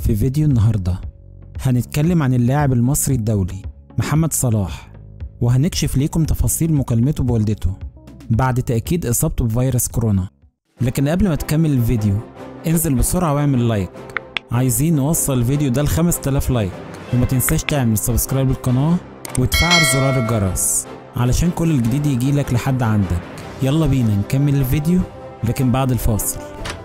في فيديو النهاردة هنتكلم عن اللاعب المصري الدولي محمد صلاح وهنكشف ليكم تفاصيل مكالمته بوالدته بعد تأكيد إصابته بفيروس كورونا لكن قبل ما تكمل الفيديو انزل بسرعة واعمل لايك عايزين نوصل الفيديو ده ل 5000 لايك وما تنساش تعمل سبسكرايب للقناة وتفعل زرار الجرس علشان كل الجديد يجيلك لحد عندك يلا بينا نكمل الفيديو لكن بعد الفاصل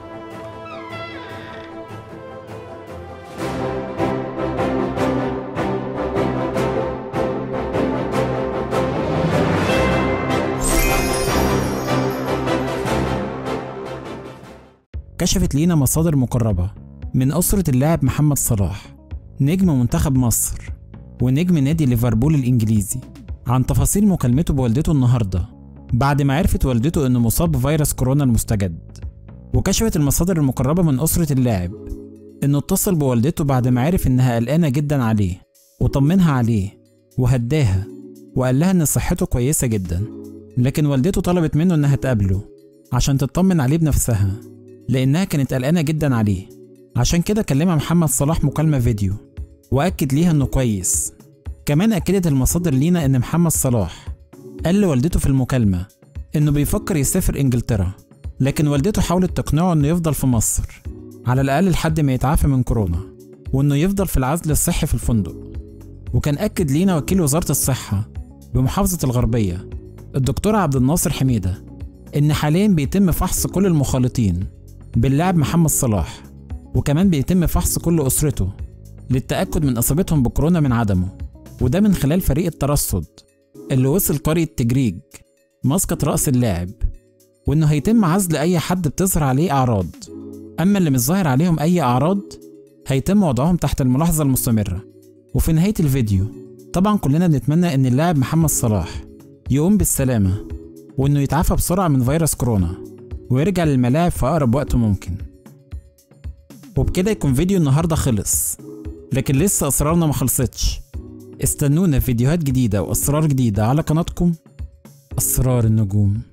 كشفت لينا مصادر مقربة من أسرة اللاعب محمد صلاح نجم منتخب مصر ونجم نادي ليفربول الإنجليزي عن تفاصيل مكالمته بوالدته النهاردة بعد ما عرفت والدته إنه مصاب بفيروس كورونا المستجد وكشفت المصادر المقربة من أسرة اللاعب إنه اتصل بوالدته بعد ما عرف إنها قلقانة جدا عليه وطمنها عليه وهداها وقال لها إن صحته كويسة جدا لكن والدته طلبت منه إنها تقابله عشان تطمن عليه بنفسها لأنها كانت قلقانة جدا عليه عشان كده كلمها محمد صلاح مكالمة فيديو وأكد ليها إنه كويس كمان أكدت المصادر لينا إن محمد صلاح قال لوالدته في المكالمة إنه بيفكر يسافر إنجلترا لكن والدته حاولت تقنعه إنه يفضل في مصر على الأقل لحد ما يتعافى من كورونا وإنه يفضل في العزل الصحي في الفندق وكان أكد لينا وكيل وزارة الصحة بمحافظة الغربية الدكتور عبد الناصر حميدة إن حاليا بيتم فحص كل المخالطين باللاعب محمد صلاح وكمان بيتم فحص كل أسرته للتأكد من إصابتهم بكورونا من عدمه وده من خلال فريق الترصد اللي وصل قرية تجريج مسقط رأس اللاعب وإنه هيتم عزل أي حد بتظهر عليه أعراض أما اللي مش ظاهر عليهم أي أعراض هيتم وضعهم تحت الملاحظة المستمرة وفي نهاية الفيديو طبعا كلنا بنتمنى إن اللاعب محمد صلاح يقوم بالسلامة وإنه يتعافى بسرعة من فيروس كورونا ويرجع للملاعب في أقرب وقت ممكن وبكده يكون فيديو النهاردة خلص لكن لسه أسرارنا ما خلصتش استنونا في فيديوهات جديدة وأسرار جديدة على قناتكم أسرار النجوم